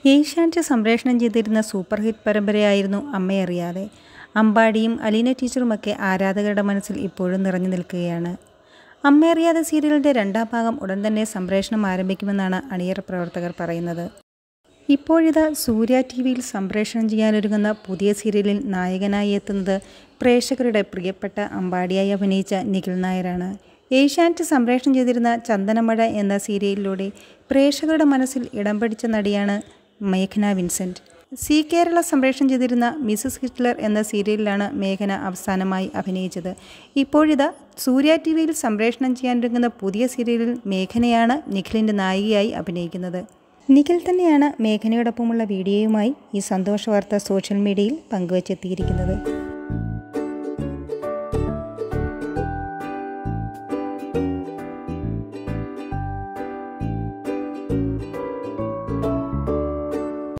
ഏഷ്യാനെറ്റ് സംപ്രേഷണം ചെയ്തിരുന്ന super hit പരമ്പരയായിരുന്നു അമ്മയറിയാതെ അമ്പാടിയും അലീന ടീച്ചറുമൊക്കെ ആരാധകരുടെ മനസ്സിൽ ഇപ്പോഴും നിറഞ്ഞു നിൽക്കുകയാണ് അമ്മയറിയാതെ സീരിയലിൻ്റെ രണ്ടാം ഭാഗം ഉടൻ തന്നെ സംപ്രേഷണം ആരംഭിക്കുമെന്നാണ് അണിയറ പ്രവർത്തകർ പറയുന്നത് ഇപ്പോഴിത് സൂര്യ ടി വിയിൽ സംപ്രേഷണം ചെയ്യാനൊരുങ്ങുന്ന പുതിയ സീരിയലിൽ നായകനായി എത്തുന്നത് പ്രേക്ഷകരുടെ പ്രിയപ്പെട്ട അമ്പാടിയായി അഭിനയിച്ച നിഖിൽ നായരാണ് ഏഷ്യാനെറ്റ് സംപ്രേഷണം ചെയ്തിരുന്ന ചന്ദനമഴ എന്ന സീരിയലിലൂടെ പ്രേക്ഷകരുടെ മനസ്സിൽ ഇടം പിടിച്ച നടിയാണ് മേഘന വിൻസെൻറ്റ് സി കേരള സംപ്രേഷണം ചെയ്തിരുന്ന മിസസ് ഹിറ്റ്ലർ എന്ന സീരിയലിലാണ് മേഘന അവസാനമായി അഭിനയിച്ചത് ഇപ്പോഴിതാ സൂര്യ ടി വിയിൽ സംപ്രേഷണം ചെയ്യാനൊരുങ്ങുന്ന പുതിയ സീരിയലിൽ മേഘനയാണ് നിഖിലിൻ്റെ നായികയായി അഭിനയിക്കുന്നത് നിഖിൽ തന്നെയാണ് മേഘനയോടൊപ്പമുള്ള വീഡിയോയുമായി ഈ സന്തോഷ വാർത്ത സോഷ്യൽ മീഡിയയിൽ പങ്കുവച്ചെത്തിയിരിക്കുന്നത്